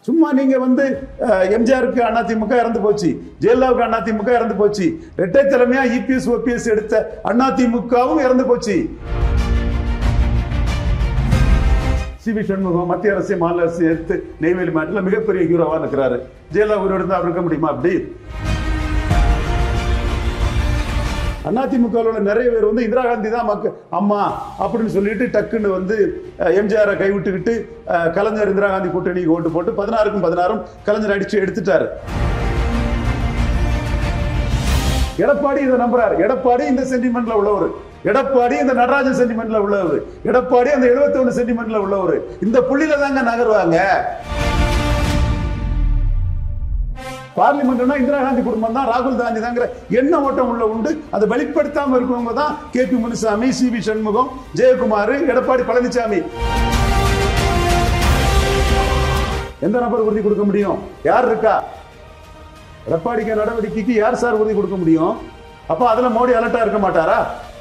சும்மா நீங்க வந்து அஹ், எம்ஜிஆருக்கு அதிமுக இறந்து போச்சு ஜெயலலிதாவுக்கு அதிமுக இறந்து போச்சு இரட்டை தலைமையா இபிஎஸ் ஓபிஎஸ் எடுத்த அதிமுகவும் இறந்து போச்சு சிவி சண்முகம் மத்திய அரசு மாநில அரசு எடுத்து நெய்வேலி மாவட்டத்தில் மிகப்பெரிய ஹீரோவா இருக்கிறாரு ஜெயலலிதா உயிரோடு இருந்தா அவர் இருக்க முடியுமா அப்படி அதிமுகவில் உள்ள நிறைய பேர் வந்து இந்திரா காந்தி தான் மக்க அம்மா அப்படின்னு சொல்லிட்டு டக்குன்னு வந்து எம்ஜிஆரை கைவிட்டுக்கிட்டு அஹ், கலைஞர் இந்திரா காந்தி கூட்டணிக்கு ஓட்டு போட்டு பதினாறுக்கும் பதினாறும் கலைஞர் அடிச்சு எடுத்துட்டாரு எடப்பாடி இதை நம்புறாரு எடப்பாடி இந்த சென்டிமெண்ட்ல உள்ளவர் எடப்பாடி இந்த நடராஜன் சென்டிமெண்ட்ல உள்ளவர் எடப்பாடி அந்த 71 சென்டிமெண்ட்ல உள்ளவர் இந்த புள்ளியில தாங்க நகருவாங்க பார்லிமெண்ட்னா இந்திரா காந்தி குடும்பம் தான் ராகுல் காந்தி தாங்கிற எண்ண ஓட்டம் உள்ள உண்டு அதை வெளிப்படுத்தாம இருக்கவங்க தான் K P Munusamy C V Shanmugam Jayakumar Edappadi Palaniswami எந்த நபர் உறுதி கொடுக்க முடியும் யார் இருக்கா எடப்பாடிக்கு நடவடிக்கைக்கு யார் சார் உறுதி கொடுக்க முடியும் அப்ப அதுல மோடி அலர்ட்டா இருக்க மாட்டாரா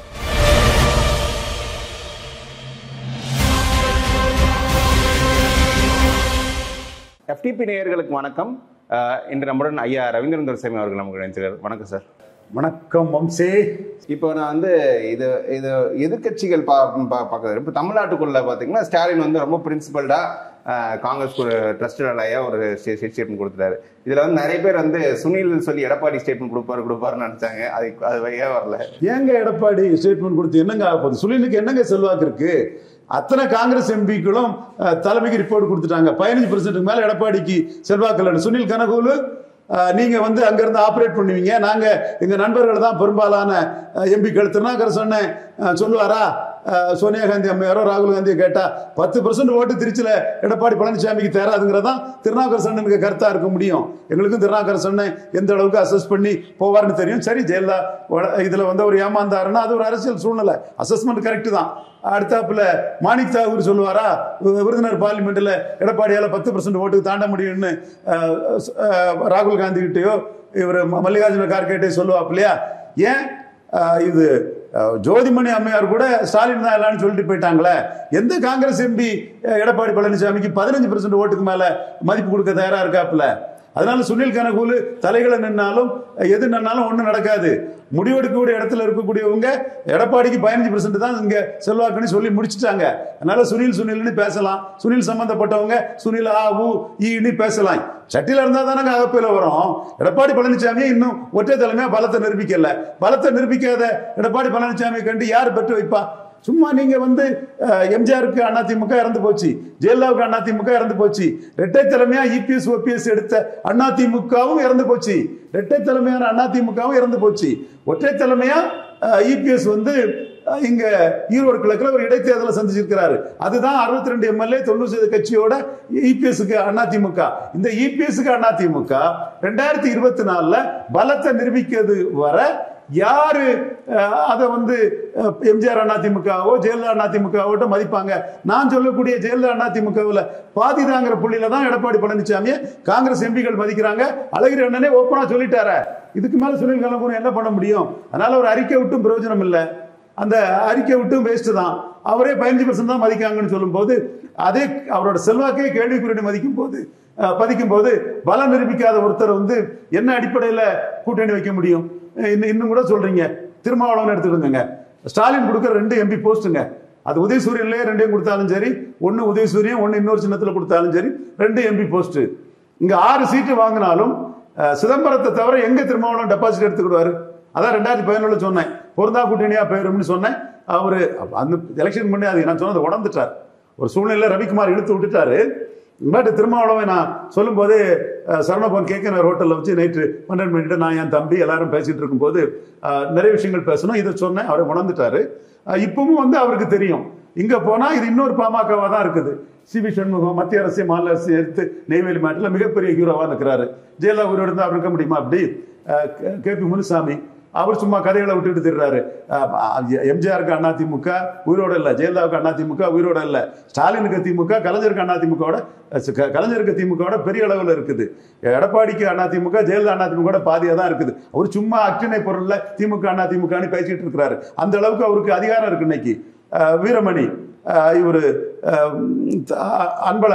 எஃப்டிபி நேயர்களுக்கு வணக்கம் அஹ், இன்று நம்முடன் ஐயா ரவீந்திரன் துரைசாமி அவர்கள் நமக்கு நினைச்சிருக்காரு வணக்கம் சார் வணக்கம் வம்சே இப்போ நான் வந்து இது இது எதிர்க்கட்சிகள் பா பா- பார்க்கறது இப்போ தமிழ்நாட்டுக்குள்ள பார்த்தீங்கன்னா ஸ்டாலின் வந்து ரொம்ப பிரின்சிபல்டா காங்கிரஸ் ட்ரஸ்டட் அலையா ஒரு ஸ்டேட்மெண்ட் கொடுத்துட்டாரு இதுல வந்து நிறைய பேர் வந்து சுனில் சொல்லி எடப்பாடி ஸ்டேட்மெண்ட் கொடுப்பாரு கொடுப்பாருன்னு நினைச்சாங்க அது அது வழியா வரல ஏங்க எடப்பாடி ஸ்டேட்மெண்ட் கொடுத்து என்னங்க ஆக போகுது சுனிலுக்கு என்னங்க செல்வாக்கு இருக்கு அத்தனை காங்கிரஸ் எம்பிக்களும் அஹ், தலைமைக்கு ரிப்போர்ட் கொடுத்துட்டாங்க பதினஞ்சு பர்சன்ட்டுக்கு மேல எடப்பாடிக்கு செல்வாக்கு இல்லைன்னு சுனில் கனகூலு அஹ், நீங்க வந்து அங்கிருந்து ஆபரேட் பண்ணுவீங்க நாங்க எங்க நண்பர்கள் தான் பெரும்பாலான எம்பிக்கள் திருநாக்கர் சொன்னேன் அஹ், சொல்லுவாரா அஹ், சோனியா காந்தி அம்மையாரோ ராகுல் காந்தியோ கேட்டா பத்து பர்சன்ட் ஓட்டு திருச்சியில எடப்பாடி பழனிசாமிக்கு தேராதுங்கிறதான் திருநாக்கர் சண்ணனுக்கு கருத்தா இருக்க முடியும் எங்களுக்கும் திருநாக்கர் சண்ணன் எந்த அளவுக்கு அசஸ் பண்ணி போவார்னு தெரியும் சரி ஜெயலலிதா வட- இதுல வந்து ஒரு ஏமாந்தாருன்னா அது ஒரு அரசியல் சூழ்நிலை அசஸ்மெண்ட் கரெக்ட் தான் அடுத்தாப்புல மாணிக் தாகூர் சொல்லுவாரா வி- விருதுநகர் பார்லிமெண்ட்ல எடப்பாடியால பத்து பர்சன்ட் ஓட்டுக்கு தாண்ட முடியும்னு அஹ், அஹ், ராகுல் காந்தி கிட்டயோ இவர் மல்லிகார்ஜுன கார்கேட்டே சொல்லுவாப் இல்லையா ஏன் அஹ், இது அஹ், ஜோதிமணி அம்மையார் கூட ஸ்டாலின் தான் எல்லாம்னு சொல்லிட்டு போயிட்டாங்களே எந்த காங்கிரஸ் எம்பி எடப்பாடி பழனிசாமிக்கு பதினஞ்சு பர்சன்ட் ஓட்டுக்கு மேல மதிப்பு கொடுக்க தயாரா இருக்காப்புல அதனால சுனில் கனகூலு தலைகளை நின்னாலும் எது நின்னாலும் ஒண்ணும் நடக்காது முடிவெடுக்கக்கூடிய இடத்துல இருக்கக்கூடியவங்க எடப்பாடிக்கு பதினஞ்சு பர்சன்ட் தான் இங்க செல்வாக்குன்னு சொல்லி முடிச்சிட்டாங்க அதனால சுனில் சுனில்னு பேசலாம் சுனில் சம்பந்தப்பட்டவங்க சுனில் ஆ ஊ ஈன்னு பேசலாம் சட்டியில இருந்தா தானங்க அகப்பையில வரும் எடப்பாடி பழனிசாமி இன்னும் ஒற்றை தலைமையா பலத்தை நிரூபிக்கல பலத்தை நிரூபிக்காத எடப்பாடி பழனிசாமியை கண்டு யார் பெற்று வைப்பா சும்மா நீங்க வந்து அஹ், எம்ஜிஆருக்கு அதிமுக இறந்து போச்சு ஜெயலலிதாவுக்கு அதிமுக இறந்து போச்சு இரட்டை தலைமையா இபிஎஸ் ஓபிஎஸ் எடுத்த அதிமுகவும் இறந்து போச்சு இரட்டை தலைமையான அதிமுகவும் இறந்து போச்சு ஒற்றை தலைமையா இபிஎஸ் வந்து அஹ், இங்க ஈரோடு கிழக்குல ஒரு இடைத்தேர்தலை சந்திச்சிருக்கிறாரு அதுதான் அறுபத்தி ரெண்டு எம்எல்ஏ தொண்ணூறு சதவீத கட்சியோட இபிஎஸ்க்கு அதிமுக இந்த இபிஎஸ்க்கு அதிமுக ரெண்டாயிரத்தி இருபத்தி நாலுல பலத்தை நிரூபிக்கிறது வர யாரு அஹ், அதை வந்து அஹ், எம்ஜிஆர் அதிமுகவோ ஜெயலலிதா அதிமுகவோட்ட மதிப்பாங்க நான் சொல்லக்கூடிய ஜெயலலிதா அதிமுகவில் பாதிதாங்கிற புள்ளியில தான் எடப்பாடி பழனிசாமியை காங்கிரஸ் எம்பிகள் மதிக்கிறாங்க அழகிரி அண்ணனே ஓப்பனா சொல்லிட்டார இதுக்கு மேல சுனில் கலம்பூர் என்ன பண்ண முடியும் அதனால ஒரு அறிக்கை விட்டும் பிரயோஜனம் இல்லை அந்த அறிக்கை விட்டும் வேஸ்ட் தான் அவரே பதினஞ்சு பர்சன்ட் தான் மதிக்காங்கன்னு சொல்லும்போது அதே அவரோட செல்வாக்கே கேள்விக்குறி மதிக்கும் போது அஹ், பதிக்கும் போது பலம் நிரூபிக்காத ஒருத்தர் வந்து என்ன அடிப்படையில் கூட்டணி வைக்க முடியும் அஹ் இன்னும் இன்னும் கூட சொல்றீங்க திருமாவளவன் எடுத்துக்கோங்க ஸ்டாலின் கொடுக்குற ரெண்டு எம்பி போஸ்ட்டுங்க அது உதயசூரியன்லயே ரெண்டையும் கொடுத்தாலும் சரி ஒன்னு உதயசூரியன் ஒன்னு இன்னொரு சின்னத்துல கொடுத்தாலும் சரி ரெண்டு எம்பி போஸ்ட் இங்க ஆறு சீட்டு வாங்கினாலும் அஹ், சிதம்பரத்தை தவிர எங்க திருமாவளவன் டெபாசிட் எடுத்துக்கிடுவாரு அதான் ரெண்டாயிரத்தி பதினொன்று சொன்னேன் பொருந்தா கூட்டணியா போயிரும்னு சொன்னேன் அவரு அந்த எலெக்ஷன் பண்ணி அது நான் சொன்னதை உடந்துட்டார் ஒரு சூழ்நிலை ரவிக்குமார் இழுத்து விட்டுட்டாரு பட் திருமாவளவன் நான் சொல்லும்போது அஹ், சரவணபவன் கேட்கிற ஹோட்டலில் வச்சு நைட்டு பன்னெண்டு மணிட்டு நான் என் தம்பி எல்லாரும் பேசிட்டு இருக்கும்போது அஹ், நிறைய விஷயங்கள் பேசணும் இதை சொன்னேன் அவரை உணர்ந்துட்டாரு அஹ், இப்பவும் வந்து அவருக்கு தெரியும் இங்க போனா இது இன்னொரு பாமகவா தான் இருக்குது சி வி சண்முகம் மத்திய அரசு மாநில அரசு எடுத்து நெய்வேலி மாவட்டத்தில் மிகப்பெரிய ஹீரோவா இருக்கிறாரு ஜெயலலிதா உயிரோடு இருந்தா அவர் இருக்க முடியுமா அப்படி அஹ், கே- கே பி முனுசாமி அவர் சும்மா கதைகளை விட்டுட்டு திடுறாரு எம்ஜிஆருக்கு அதிமுக உயிரோட இல்ல ஜெயலலிதாவுக்கு அதிமுக உயிரோட இல்ல ஸ்டாலினுக்கு திமுக கலைஞருக்கு அதிமுகவோட க- கலைஞருக்கு திமுகவோட பெரிய அளவில் இருக்குது எடப்பாடிக்கு அதிமுக ஜெயலலிதா அதிமுக பாதியா தான் இருக்குது அவர் சும்மா அக்டினை பொருள்ல திமுக அதிமுகன்னு பேசிட்டு இருக்கிறாரு அந்த அளவுக்கு அவருக்கு அதிகாரம் இருக்கு இன்னைக்கு அஹ் வீரமணி அஹ் இவரு அஹ் த- அன்பழகன்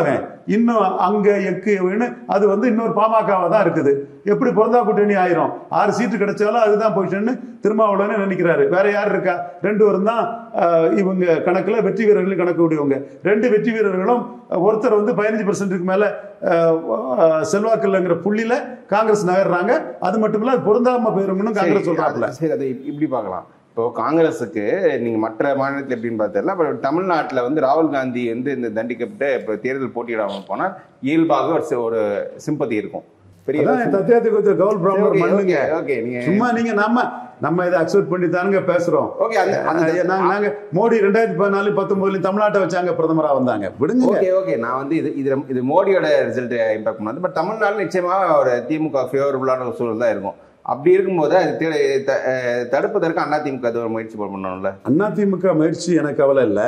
இன்னும் அங்க எக்கு வேணு அது வந்து இன்னொரு பாமகவா தான் இருக்குது எப்படி பொருந்தா கூட்டணி ஆயிரும் ஆறு சீட்டு கிடைச்சாலும் அதுதான் பொசிஷன் திருமாவளவனே நினைக்கிறாரு வேற யார் இருக்கா ரெண்டு பேரும் தான் ஆஹ், இவங்க கணக்குல வெற்றி வீரர்கள் கணக்கு உடையவங்க ரெண்டு வெற்றி வீரர்களும் ஒருத்தர் வந்து பதினஞ்சு பர்சன்ட்டுக்கு மேல ஆஹ், ஆஹ், செல்வாக்கு இல்லைங்கிற புள்ளியில காங்கிரஸ் நகர்றாங்க அது மட்டும் இல்ல அது பொருந்தாம போயிரும்னு காங்கிரஸ் சரி, சொல்றாப்ல அது- சரி அதை இப்- இப்படி பார்க்கலாம் இப்போ காங்கிரஸுக்கு நீங்க மற்ற மாநிலத்தில் எப்படின்னு பார்த்தல இப்போ தமிழ்நாட்டுல வந்து ராகுல் காந்தி வந்து இந்த தண்டிக்கப்பட்டு இப்போ தேர்தல் போட்டியிடாம போனா இயல்பாக ஒரு சி- ஒரு சிம்பதி இருக்கும் பெரிய அதான் தத்தியாத்துக்கு கவுல் பிராமணர் Okay, மண்ணுங்க okay, okay, நீங்க சும்மா நீங்க நம்ம நம்ம இதை அக்செப்ட் பண்ணி தானுங்க பேசுறோம் ஓகே அந்த அந்த- அஹ் நாங்க நாங்க மோடி ரெண்டாயிரத்தி பதினாலு பத்தொன்பதுல தமிழ்நாட்டை வச்சாங்க பிரதமரா வந்தாங்க விடுங்க ஓகே ஓகே நான் வந்து இது இது இது மோடியோட ரிசல்ட் இம்பாக்ட் பண்ணாது பட் தமிழ்நாடு நிச்சயமா ஒரு திமுக ஃபேவரபுளான ஒரு சூழல் தான் இருக்கும் அப்படி இருக்கும்போது அது தி- த- அஹ் தடுப்பதற்கு அதிமுக அது ஒரு முயற்சி பண்ணணும்ல அதிமுக முயற்சி எனக்கு கவலை இல்லை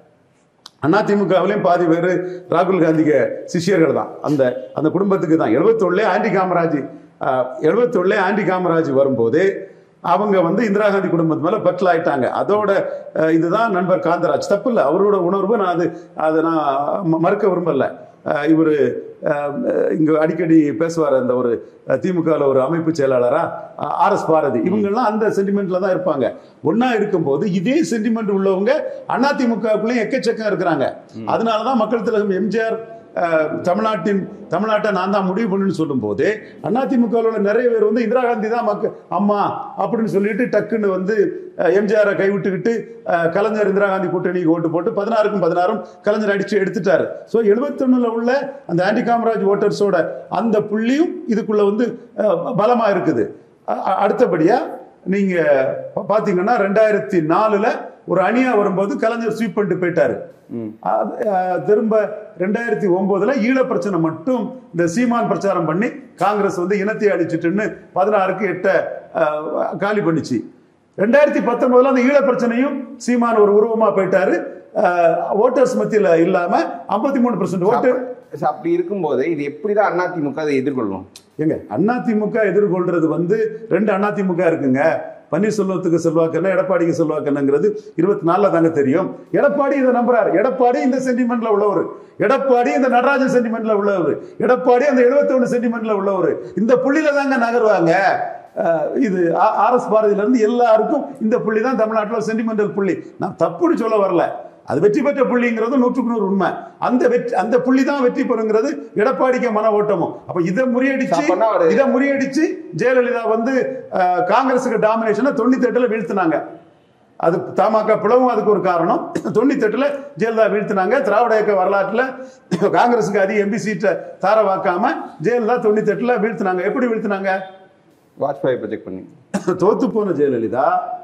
அதிமுகவிலையும் பாதி பேர் ராகுல் காந்திக்கு சிஷியர்கள் தான் அந்த அந்த குடும்பத்துக்கு தான் எழுபத்தொள்ளே ஆண்டி காமராஜ் எழுபத்தொள்ளே ஆண்டி காமராஜ் வரும்போது அவங்க வந்து இந்திரா காந்தி குடும்பத்து மேல பற்றல் ஆயிட்டாங்க அதோட அஹ், இதுதான் நண்பர் காந்தராஜ் தப்பு இல்லை அவரோட உணர்வு நான் அது அதை நான் ம- மறுக்க விரும்பல அஹ், இவரு அஹ், இங்க அடிக்கடி பேசுவார் அந்த ஒரு திமுகவில் ஒரு அமைப்பு செயலாளரா ஆர் எஸ் பாரதி இவங்கெல்லாம் அந்த சென்டிமெண்ட்ல தான் இருப்பாங்க ஒண்ணா இருக்கும்போது இதே சென்டிமெண்ட் உள்ளவங்க அதிமுகவுக்குள்ளேயும் எக்கச்சக்கம் இருக்கிறாங்க அதனாலதான் மக்கள் திலகம் எம்ஜிஆர் அஹ், தமிழ்நாட்டின் தமிழ்நாட்டை நான் தான் முடிவு பண்ணுன்னு சொல்லும்போது அதிமுகவில் நிறைய பேர் வந்து இந்திரா காந்தி தான் மக்க அம்மா அப்படின்னு சொல்லிட்டு டக்குன்னு வந்து எம்ஜிஆரை கைவிட்டுக்கிட்டு அஹ், கலைஞர் இந்திரா காந்தி கூட்டணிக்கு ஓட்டு போட்டு பதினாறுக்கும் பதினாறும் கலைஞர் அடிச்சு எடுத்துட்டாரு ஸோ எழுபத்தொன்னுல உள்ள அந்த ஆன்டி காமராஜ் ஓட்டர்ஸோட அந்த புள்ளியும் இதுக்குள்ள வந்து அஹ், பலமா இருக்குது அ- அ- அடுத்தபடியா நீங்க பா- பாத்தீங்கன்னா ரெண்டாயிரத்தி நாலுல ஒரு அணியா வரும்போது கலைஞர் ஸ்வீப் பண்ணிட்டு போயிட்டாரு ம். அது, அஹ், திரும்ப ரெண்டாயிரத்தி ஒன்பதுல ஈழ பிரச்சனை மட்டும் இந்த சீமான் பிரச்சாரம் பண்ணி காங்கிரஸ் வந்து இனத்தை அழிச்சிட்டுன்னு பதினாறுக்கு எட்ட அஹ், காலி பண்ணிச்சு ரெண்டாயிரத்தி பத்தொன்பதுல அந்த ஈழ பிரச்சனையும் சீமான் ஒரு உருவமா போயிட்டாரு ஓட்டர்ஸ் மத்தியில இல்லாம ஐம்பத்தி மூணு ஓட்டு So, அப்படி இருக்கும்போது இது எப்படிதான் அதிமுக அதை எதிர்கொள்ளும் ஏங்க அதிமுக எதிர்கொள்றது வந்து ரெண்டு அதிமுக இருக்குங்க பன்னீர்செல்வத்துக்கு செல்வாக்குன்னா எடப்பாடிக்கு செல்வாக்குங்கிறது இருபத்தி நாலுல தாங்க தெரியும் எடப்பாடி இதை நம்புறாரு எடப்பாடி இந்த சென்டிமெண்ட்ல உள்ளவர் எடப்பாடி இந்த நடராஜன் சென்டிமெண்ட்ல உள்ளவர் எடப்பாடி அந்த 71 சென்டிமெண்ட்ல உள்ளவர் இந்த புள்ளியில தாங்க நகருவாங்க அஹ் இது ஆர் எஸ் பாரதியில இருந்து எல்லாருக்கும் இந்த புள்ளி தான் தமிழ்நாட்டில் சென்டிமெண்டல் புள்ளி நான் தப்புன்னு சொல்ல வரல அது வெற்றி பெற்ற புள்ளிங்கிறது நூற்றுக்கு நூறு உண்மை அந்த வெற்றி அந்த புள்ளி தான் வெற்றி பெறுங்கிறது எடப்பாடிக்கு மன ஓட்டமும் அப்ப இதை முறியடிச்சு அப்பன்னா ஒரு- இதை முறியடிச்சு ஜெயலலிதா வந்து அஹ், காங்கிரஸுக்கு டாமினேஷனை தொண்ணூத்தி எட்டுல வீழ்த்தினாங்க அது தமாக பிளவும் அதுக்கு ஒரு காரணம் தொண்ணூத்தி எட்டுல ஜெயலலிதா வீழ்த்தினாங்க திராவிட இயக்க வரலாற்றுல காங்கிரஸுக்கு அதிக எம்பி சீட்டை தார வாக்காம ஜெயலலிதா தொண்ணூத்தி எட்டுல வீழ்த்தினாங்க எப்படி வீழ்த்தினாங்க வாஜ்பாய் ப்ரொஜெக்ட் பண்ணி தோத்து போன ஜெயலலிதா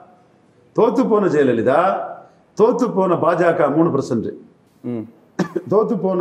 தோத்து போன ஜெயலலிதா தோத்து போன பாஜக மூணு பர்சன்ட் ம் தோத்து போன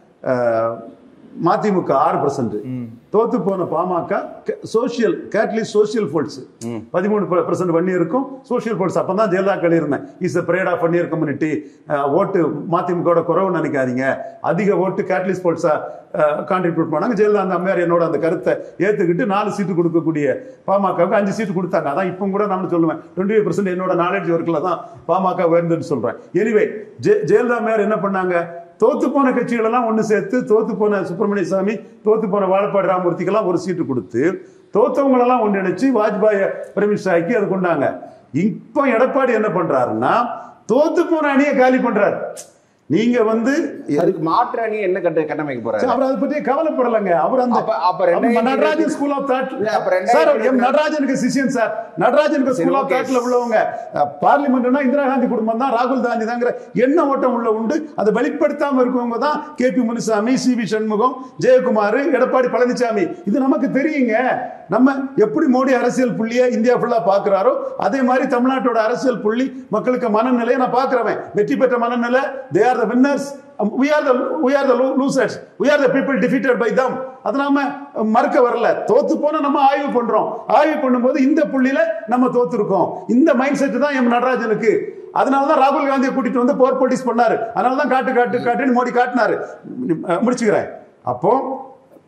அஹ், மதிமுக ஆறு பர்சன்ட் தோத்து போன பாமக சோசியல் கேட்லிஸ்ட் சோசியல் ஃபோல்ட்ஸ் பதிமூணு பர்சன்ட் பண்ணி இருக்கும் சோசியல் ஃபோல்ட்ஸ் அப்போ தான் ஜெயலலிதா கழியிருந்தேன் இஸ் அ பிரேட் ஆஃப் பண்ணியர் கம்யூனிட்டி ஓட்டு மதிமுக குறவு நினைக்காதீங்க அதிக ஓட்டு கேட்லிஸ்ட் ஃபோல்ட்ஸா கான்ட்ரிபியூட் பண்ணாங்க ஜெயலலிதா அந்த அம்மையார் என்னோட அந்த கருத்தை ஏத்துக்கிட்டு நாலு சீட்டு கொடுக்கக்கூடிய பாமகவுக்கு அஞ்சு சீட்டு கொடுத்தாங்க அதான் இப்போ கூட நான் சொல்லுவேன் டுவெண்ட்டி பர்சன்ட் என்னோட நாலேஜ் ஒர்க்கில் தான் பாமக உயர்ந்துன்னு சொல்றேன் எனிவே ஜெயலலிதா அம்மையார் என்ன பண்ணாங்க தோத்து போன கட்சிகள் எல்லாம் ஒண்ணு சேர்த்து தோத்து போன சுப்பிரமணிய சாமி தோத்து போன வாழப்பாடி ராமூர்த்திக்கெல்லாம் ஒரு சீட்டு கொடுத்து தோத்தவங்களெல்லாம் ஒன்றிணைச்சு வாஜ்பாய பிரமிஷ் ஆக்கி அது கொண்டாங்க இப்போ எடப்பாடி என்ன பண்றாருன்னா தோத்து போன அணியை காலி பண்றாரு நீங்க வந்து அதுக்கு மாற்று அணி என்ன கட்ட கட்டமைக்க போறாரு அவர் அதை பத்தி கவலைப்படலைங்க அவர் அந்த அப்ப- அப்ப அப்ப ரெண்டாயிரத்தி நடராஜன் ஸ்கூல் ஆஃப் தாட் இல்ல, அப்ப ரெண்டாயிரத்தி சார் எம் இருபத்தி நடராஜனுக்கு சிஷியன் சார் நடராஜனுக்கு சரி, ஸ்கூல் ஆஃப் okay. தாட்ல உள்ளவங்க பார்லிமெண்ட்னா இந்திரா காந்தி குடும்பம் தான் ராகுல் காந்தி தாங்கிற எண்ண ஓட்டம் உள்ள உண்டு அதை வெளிப்படுத்தாம இருக்கவங்க தான் K P Munusamy C V Shanmugam Jayakumar Edappadi Palaniswami இது நமக்கு தெரியுங்க நம்ம எப்படி மோடி அரசியல் புள்ளியை இந்தியா ஃபுல்லா பாக்குறாரோ அதே மாதிரி தமிழ்நாட்டோட அரசியல் புள்ளி மக்களுக்கு மனநிலையை நான் பாக்குறவன் வெற்றி பெற்ற மனநிலை they are the winners we are the we are the lo- losers we are the people defeated by them அது நாம மறுக்க வரல தோத்து போன நம்ம ஆய்வு பண்றோம் ஆய்வு பண்ணும்போது இந்த புள்ளியில நம்ம தோத்துருக்கோம் இந்த மைண்ட் செட் தான் எம் நடராஜனுக்கு அதனால தான் ராகுல் காந்தியை கூட்டிட்டு வந்து போர் போலிட்டிஸ் பண்ணாரு அதனால தான் காட்டு காட்டு காட்டுன்னு மோடி காட்டினாரு அஹ் முடிச்சுக்கிறேன் அப்போ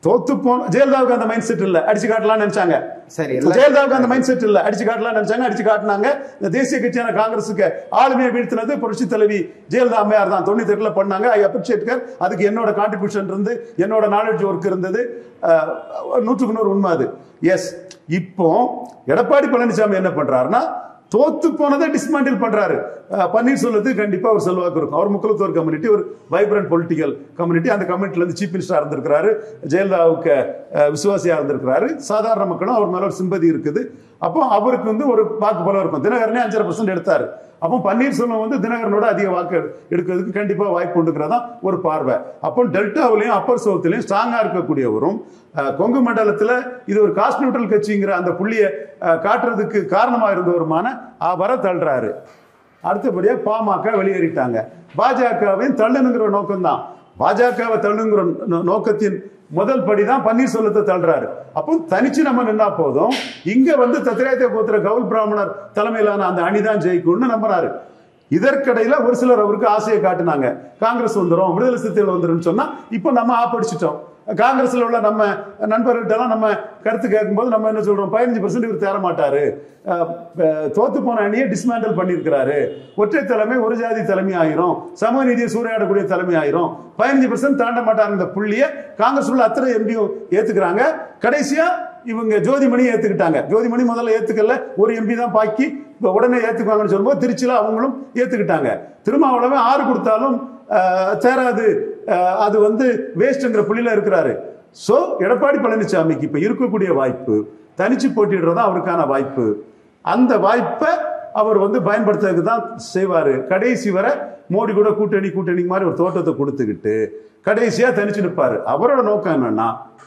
தோத்து போன ஜெயலலிதாவுக்கு அந்த மைண்ட் செட் இல்ல அடிச்சு காட்டலாம்னு நினைச்சாங்க சரி எல்லா- ஜெயலலிதாவுக்கு அந்த மைண்ட் செட் இல்ல அடிச்சு காட்டலாம் நினைச்சாங்க அடிச்சு காட்டினாங்க இந்த தேசிய கட்சியான காங்கிரஸுக்கு ஆளுமையை வீழ்த்தினது புரட்சி தலைவி ஜெயலலிதா அம்மையார் தான் தொண்ணூத்தி எட்டுல பண்ணாங்க ஐ அப்ரிஷியேட் அதுக்கு என்னோட கான்ட்ரிபியூஷன் இருந்து என்னோட நாலேஜ் ஒர்க் இருந்தது அஹ், நூற்றுக்கு நூறு உண்மை அது எஸ் இப்போ எடப்பாடி பழனிசாமி என்ன பண்றாருன்னா தோத்து போனதை டிஸ்மாண்டில் பண்றாரு அஹ், பன்னீர்செல்வத்துக்கு கண்டிப்பா ஒரு செல்வாக்கு இருக்கும் அவர் முக்குலத்தோர் கம்யூனிட்டி ஒரு வைப்ரண்ட் பொலிட்டிக்கல் கம்யூனிட்டி அந்த கம்யூனிட்டில இருந்து சீஃப் மினிஸ்டரா இருந்திருக்கிறாரு ஜெயலலிதாவுக்கு அஹ், விசுவாசியா இருந்திருக்கிறாரு சாதாரண மக்களும் அவர் மேல ஒரு சிம்பதி இருக்குது அப்போ அவருக்கு வந்து ஒரு வாக்கு பலம் இருக்கும் தினகரனே அஞ்சரை பர்சன்ட் எடுத்தாரு அப்போ பன்னீர்செல்வம் வந்து தினகரனோட அதிக வாக்கு எடு- எடுக்கிறதுக்கு கண்டிப்பா வாய்ப்பு உண்டுக்கிறதா ஒரு பார்வை அப்போ டெல்டாவிலையும் அப்பர் சவுத்துலையும் ஸ்ட்ராங்கா இருக்கக்கூடியவரும் அஹ், கொங்கு மண்டலத்துல இது ஒரு காஸ்ட் நியூட்ரல் கட்சிங்கிற அந்த புள்ளியை அஹ், காட்டுறதுக்கு காரணமா இருந்தவருமான அவரை தள்ளுறாரு அடுத்தபடியா பாமக வெளியேறிட்டாங்க பாஜகவையும் தள்ளுனுங்கிற நோக்கம் தான் பாஜகவை தள்ளுங்கிற நோ- நோக்கத்தின் முதல் படி தான் பன்னீர்செல்வத்தை தள்ளுறாரு அப்போ தனிச்சு நம்ம நின்னா போதும் இங்க வந்து தத்திரேத்த கோத்திர கவுல் பிராமணர் தலைமையிலான அந்த அணிதான் ஜெயிக்கும்னு நம்புறாரு இதற்கிடையில ஒரு சிலர் அவருக்கு ஆசையை காட்டினாங்க காங்கிரஸ் வந்துரும் விடுதலை சிறுத்தைகள் வந்துரும் சொன்னா இப்போ நம்ம ஆப்படிச்சிட்டோம் காங்கிரஸ்ல உள்ள நம்ம நண்பர்கள்ட்ட எல்லாம் நம்ம கருத்து கேட்கும்போது நம்ம என்ன சொல்றோம் பதினஞ்சு பர்சன்ட் இவர் தேர மாட்டாரு அஹ், அஹ், தோத்து போன அணியை டிஸ்மேண்டல் பண்ணியிருக்கிறாரு ஒற்றை தலைமை ஒரு ஜாதி தலைமை ஆயிரும் சமூக நீதியை சூறையாடக்கூடிய தலைமை ஆயிரும் பதினஞ்சு பர்சன்ட் தாண்ட மாட்டாங்க இந்த புள்ளிய காங்கிரஸ் உள்ள அத்தனை எம்பியும் ஏத்துக்கிறாங்க கடைசியா இவங்க ஜோதிமணி ஏத்துக்கிட்டாங்க ஜோதிமணி முதல்ல ஏத்துக்கல ஒரு எம்பி தான் பாக்கி இப்ப உடனே ஏத்துக்குவாங்கன்னு சொல்லும்போது திருச்சியில அவங்களும் ஏத்துக்கிட்டாங்க திருமாவளவன் ஆறு கொடுத்தாலும் அஹ், சேராது அஹ், அது வந்து வேஸ்ட்ங்கிற புள்ளியில இருக்கிறாரு சோ எடப்பாடி பழனிசாமிக்கு இப்ப இருக்கக்கூடிய வாய்ப்பு தனிச்சு போட்டிடுறதா அவருக்கான வாய்ப்பு அந்த வாய்ப்பை அவர் வந்து பயன்படுத்துறதுக்கு தான் செய்வாரு கடைசி வரை மோடி கூட கூட்டணி கூட்டணி மாதிரி ஒரு தோட்டத்தை கொடுத்துக்கிட்டு கடைசியா தனிச்சு நிற்பாரு அவரோட நோக்கம் என்னன்னா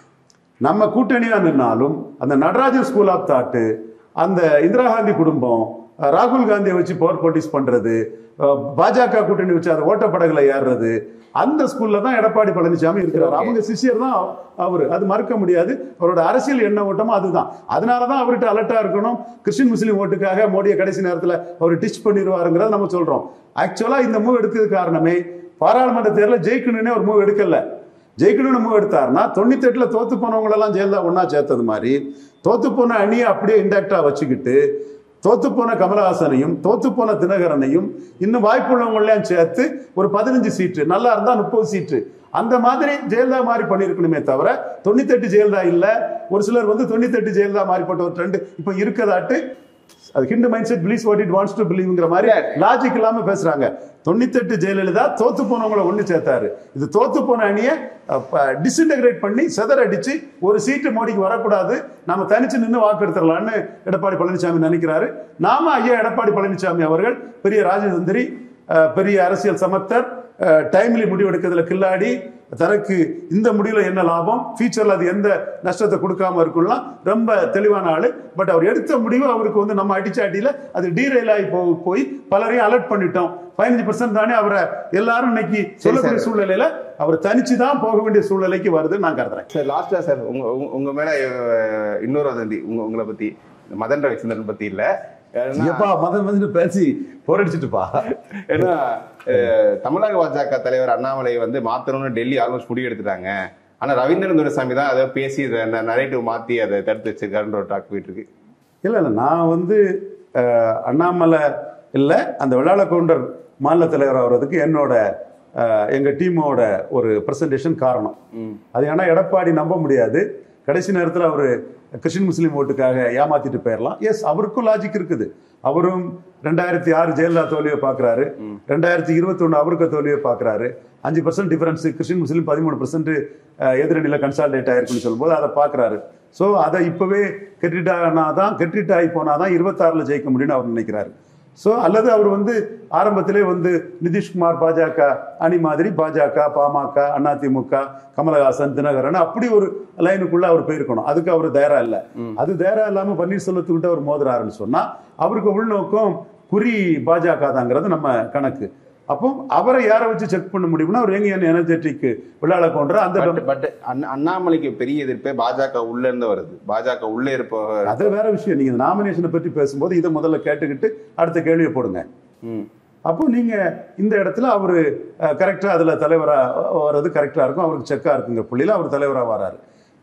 நம்ம கூட்டணியா நின்னாலும் அந்த நடராஜன் ஸ்கூல் ஆஃப் தாட்டு அந்த இந்திரா காந்தி குடும்பம் அஹ், ராகுல் காந்தியை வச்சு பவர் பொலிட்டிக்ஸ் பண்றது அஹ், பாஜக கூட்டணி வச்சு அதை ஓட்டப்படகுல ஏறுறது அந்த ஸ்கூல்ல தான் எடப்பாடி பழனிசாமி இருக்கிறார் Okay. அவங்க சிஷியர் தான் அவரு அது மறுக்க முடியாது அவரோட அரசியல் எண்ண ஓட்டமும் அதுதான் அதனாலதான் அவர்கிட்ட அலர்ட்டா இருக்கணும் கிறிஸ்டின் முஸ்லீம் ஓட்டுக்காக மோடியை கடைசி நேரத்துல அவர் டிச் பண்ணிடுவாருங்கிறத நம்ம சொல்றோம் ஆக்சுவலா இந்த மூவ் எடுக்கிறதுக்கு காரணமே பாராளுமன்ற தேர்தலில் ஜெயிக்கணும்னே ஒரு மூவ் எடுக்கல ஜெயிக்கணும்னு மூவ் எடுத்தாருன்னா தொண்ணூத்தி எட்டுல தோத்து போனவங்களெல்லாம் ஜெயலலிதா ஒண்ணா சேர்த்தது மாதிரி தோத்து போன அணியை அப்படியே இன்டாக்டா வச்சுக்கிட்டு தோத்து போன கமலஹாசனையும் தோத்து போன தினகரனையும் இன்னும் வாய்ப்புள்ளவங்களையும் சேர்த்து ஒரு பதினஞ்சு சீட்டு நல்லா இருந்தா முப்பது சீட்டு அந்த மாதிரி ஜெயலலிதா மாதிரி பண்ணியிருக்கணுமே தவிர தொண்ணூத்தெட்டு ஜெயலலிதா இல்ல ஒரு சிலர் வந்து தொண்ணூத்தெட்டு ஜெயலலிதா மாதிரிப்பட்ட ஒரு ட்ரெண்ட் இப்ப இருக்கதாட்டு அது Hindu mind set believes what it wants to பிலீவ்ங்கிற மாதிரி Yeah. லாஜிக் இல்லாம பேசுறாங்க தொண்ணூத்தெட்டு ஜெயலலிதா தோத்து போனவங்கள ஒண்ணு சேர்த்தாரு இது தோத்து போன அணியை டிஸ்இன்டகிரேட் பண்ணி செதற அடிச்சு ஒரு சீட்டு மோடிக்கு வரக்கூடாது நாம தனிச்சு நின்று வாக்கு எடுத்துடலாம்னு எடப்பாடி பழனிசாமி நினைக்கிறாரு நாம ஐயா எடப்பாடி பழனிசாமி அவர்கள் பெரிய ராஜதந்திரி அஹ், பெரிய அரசியல் சமர்த்தர் டைம்லி முடிவு எடுக்கிறதுல கில்லாடி தனக்கு இந்த முடிவுல என்ன லாபம் ஃபியூச்சர்ல அது எந்த நஷ்டத்தை கொடுக்காம இருக்கும்லாம் ரொம்ப தெளிவான ஆளு பட் அவர் எடுத்த முடிவு அவருக்கு வந்து நம்ம அடிச்ச அடியில அது டீரெயில் ஆகி போ போய் பலரையும் அலர்ட் பண்ணிட்டோம் பதினஞ்சு பர்சன்ட் தானே அவரை எல்லாரும் இன்னைக்கு சொல்லக்கூடிய சார். சூழ்நிலையில அவர் தனிச்சு தான் போக வேண்டிய சூழ்நிலைக்கு வருதுன்னு நான் கருதுறேன் சார் லாஸ்டா சார் உங்க உங்க- உங்க மேல அஹ், இன்னொரு வதந்தி உங்க உங்களை பத்தி மதன் ரவிச்சந்திரன் பத்தி இல்ல ஏன்னா- எப்பா மதம் வந்து பேசி போரடிச்சிட்டுப்பா ஏன்னா அஹ், தமிழக பாஜக தலைவர் அண்ணாமலை வந்து மாத்தணும்னு டெல்லி ஆல்மோஸ்ட் முடிவு எடுத்துட்டாங்க ஆனா ரவீந்திரன் துரைசாமி தான் அதை பேசி நரேட்டிவ் மாத்தி அதை தடுத்து வச்சிருக்காருன்ற ஒரு டாக் போயிட்டு இருக்கு இல்ல இல்ல நான் வந்து அஹ், அண்ணாமலை இல்ல அந்த வெள்ளாள கவுண்டர் மாநில தலைவர் ஆகிறதுக்கு என்னோட அஹ், எங்க டீமோட ஒரு பிரசன்டேஷன் காரணம் ம். அது ஏன்னா எடப்பாடி நம்ப முடியாது கடைசி நேரத்தில் அவர் கிறிஸ்டின் முஸ்லீம் ஓட்டுக்காக ஏமாத்திட்டு போயிடலாம் எஸ் அவருக்கும் லாஜிக் இருக்குது அவரும் ரெண்டாயிரத்தி ஆறு ஜெயலலிதா தோல்வியை பார்க்குறாரு ரெண்டாயிரத்தி இருபத்தொன்று அவருக்கு தோல்வியை பார்க்குறாரு அஞ்சு பர்சன்ட் டிஃபரன்ஸ் கிறிஸ்டின் முஸ்லீம் பதிமூணு பர்சன்ட் எதிரணியில் கன்சால்டேட் ஆயிருக்குன்னு சொல்லும்போது அதை பார்க்குறாரு ஸோ அதை இப்போவே கெட்டிட்டானா தான் கெட்டிட் ஆகி போனால் தான் இருபத்தாறில் ஜெயிக்க முடியும்னு அவர் நினைக்கிறாரு ஸோ அல்லது அவர் வந்து ஆரம்பத்திலே வந்து நிதிஷ்குமார் பாஜக அணி மாதிரி பாஜக பாமக அதிமுக கமலஹாசன் தினகரன் அப்படி ஒரு லைனுக்குள்ள அவர் போயிருக்கணும் அதுக்கு அவர் தயாரா இல்லை அது தயாரா இல்லாம பன்னீர்செல்வத்துக்கிட்ட அவர் மோதுறாருன்னு சொன்னா அவருக்கு உள்நோக்கம் குறி பாஜக தாங்கிறது நம்ம கணக்கு அப்போ அவரை யாரை வச்சு செக் பண்ண முடியும்னா அவர் எங்க எனர்ஜெட்டிக் விளையாட கொன்ற அந்த பட் பட் அண்ணாமலைக்கு பெரிய எதிர்ப்பே பாஜக உள்ள இருந்து வருது பாஜக உள்ள இருப்ப அது வேற விஷயம் நீங்க நாமினேஷனை பற்றி பேசும்போது இதை முதல்ல கேட்டுக்கிட்டு அடுத்த கேள்வியை போடுங்க ம். அப்போ நீங்க இந்த இடத்துல அவரு கரெக்டா அதுல தலைவரா வர்றது கரெக்டா இருக்கும் அவருக்கு செக்கா இருக்குங்க புள்ளியில அவர் தலைவரா வராரு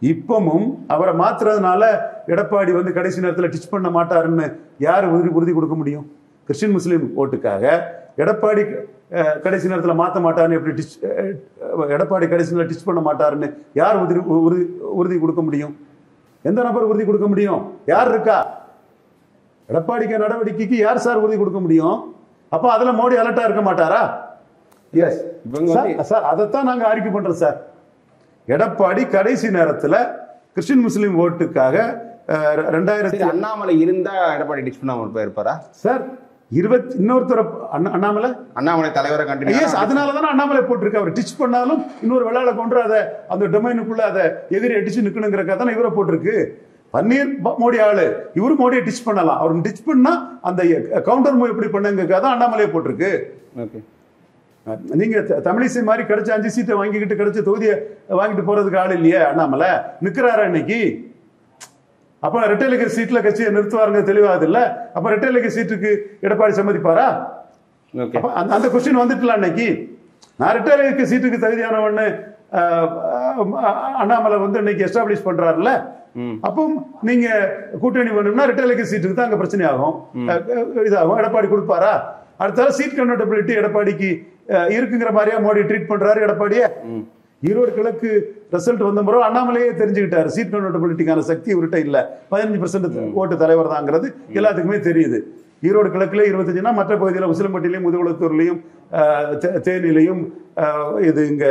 இப்பவும் அவரை மாத்துறதுனால எடப்பாடி வந்து கடைசி நேரத்தில் டிச் பண்ண மாட்டாருன்னு யார் உறுதி உறுதி கொடுக்க முடியும் கிறிஸ்டின் முஸ்லீம் ஓட்டுக்காக எடப்பாடி அஹ், கடைசி நேரத்தில் மாற்ற மாட்டாருன்னு எப்படி டிச் அஹ், எடப்பாடி கடைசி நேரத்தில் டிச் பண்ண மாட்டாருன்னு யார் உறுதி உறுதி உறுதி கொடுக்க முடியும் எந்த நபர் உறுதி கொடுக்க முடியும் யார் இருக்கா எடப்பாடிக்கு நடவடிக்கைக்கு யார் சார் உறுதி கொடுக்க முடியும் அப்ப அதுல மோடி அலர்ட்டா இருக்க மாட்டாரா எஸ் இவங்க வந்து- சார் அதைத்தான் நாங்க அறிக்கை பண்றோம் சார் எடப்பாடி கடைசி நேரத்துல கிறிஸ்டின் முஸ்லீம் ஓட்டுக்காக அஹ், சரி ரெண்டாயிரத்தி அண்ணாமலை இருந்தா எடப்பாடி டிச் பண்ணாம போயிருப்பாரா சார் இருபத்தி இன்னொருத்தர அண்ணா- அண்ணாமலை அண்ணாமலை தலைவரை எஸ் கண்டினியூ அதனால தானே அண்ணாமலை போட்டிருக்கு அவர் டிச் பண்ணாலும் இன்னொரு விளையாட கொண்டு அதை அந்த டொமைனுக்குள்ள அதை எதிரி அடிச்சு நிக்கணுங்கிறக்காக தானே இவரை போட்டிருக்கு பன்னீர் ப- மோடி ஆளு இவரு மோடியை டிச் பண்ணலாம் அவர் டிச் பண்ணா அந்த கவுண்டர் மூவ் எப்படி பண்ணுங்கிறக்காக தான் அண்ணாமலையை போட்டிருக்கு ஓகே நீங்க த- தமிழிசை மாதிரி கிடைச்ச அஞ்சு சீட்டை வாங்கிக்கிட்டு கிடைச்ச தொகுதியை வாங்கிட்டு போறதுக்கு ஆள் இல்லையே அண்ணாமலை நிக்கிறாரா இன்னைக்கு அப்ப ரெட்டைலக சீட்ல கட்சியை நிறுத்துவாருங்க தெளிவாது இல்ல அப்ப ரெட்டைலக சீட்டுக்கு எடப்பாடி சம்மதிப்பாரா ஓகே அப்ப அந்த அந்த கொஸ்டின் வந்துட்டுல அன்னைக்கு நான் ரிட்டையருக்கு சீட்டுக்கு தகுதியானவன்னு அஹ், அஹ், அண்ணாமலை வந்து இன்னைக்கு எஸ்டாப்ளிஷ் பண்றாருல்ல ம். அப்போ நீங்க கூட்டணி வேணும்னா ரிட்டையருக்கு சீட்டுக்கு தான் அங்க பிரச்சனை ஆகும் அஹ், அஹ், இதாகும் எடப்பாடி கொடுப்பாரா அடுத்தால சீட் கன்வெர்டபிலிட்டி எடப்பாடிக்கு அஹ், இருக்குங்கிற மாதிரியா மோடி ட்ரீட் பண்றாரு எடப்பாடியே ம். ஈரோடு கிழக்கு ரிசல்ட் வந்த பிறகு அண்ணாமலையே தெரிஞ்சுக்கிட்டாரு சீட் கன்வெர்டபிலிட்டிக்கான சக்தி இவர்கிட்ட இல்ல பதினஞ்சு பர்சன்ட் ஓட்டு தலைவர் தாங்கிறது எல்லாத்துக்குமே தெரியுது ஈரோடு கிழக்குல இருபத்தஞ்சுனா மற்ற பகுதியில் உசிலம்பட்டிலையும் முதுகுளத்தூர்லையும் அஹ், தே- தேனிலையும் அஹ், இது இங்க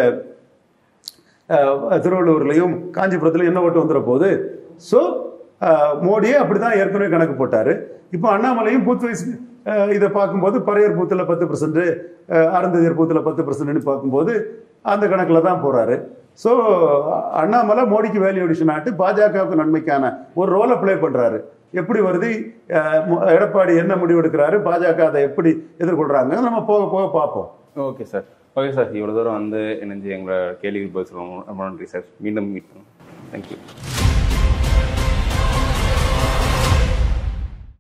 அஹ், திருவள்ளூர்லையும் காஞ்சிபுரத்துலையும் என்ன ஓட்டு வந்துட போகுது ஸோ மோடியே அப்படிதான் ஏற்கனவே கணக்கு போட்டாரு இப்போ அண்ணாமலையும் பூத் வைஸ் இதை பார்க்கும்போது பறையர் பூத்தில் பத்து பர்சன்ட் அருந்ததியர் பூத்தில் பத்து பர்சன்ட்னு பார்க்கும்போது அந்த கணக்கில் தான் போறாரு ஸோ அண்ணாமலை மோடிக்கு வேல்யூ அடிஷன் ஆட்டு பாஜகவுக்கு நன்மைக்கான ஒரு ரோலை ப்ளே பண்றாரு எப்படி வருது அஹ், மு- எடப்பாடி என்ன முடிவு எடுக்கிறாரு பாஜக அதை எப்படி எதிர்கொள்றாங்க நம்ம போக போக பார்ப்போம் ஓகே சார் ஓகே சார் இவ்வளோ தூரம் வந்து இணைஞ்சு எங்களோட கேள்விக்கு பதில் சொல்லுவோம் ரொம்ப நன்றி சார் மீண்டும் மீட் பண்ணுவோம் தேங்க்யூ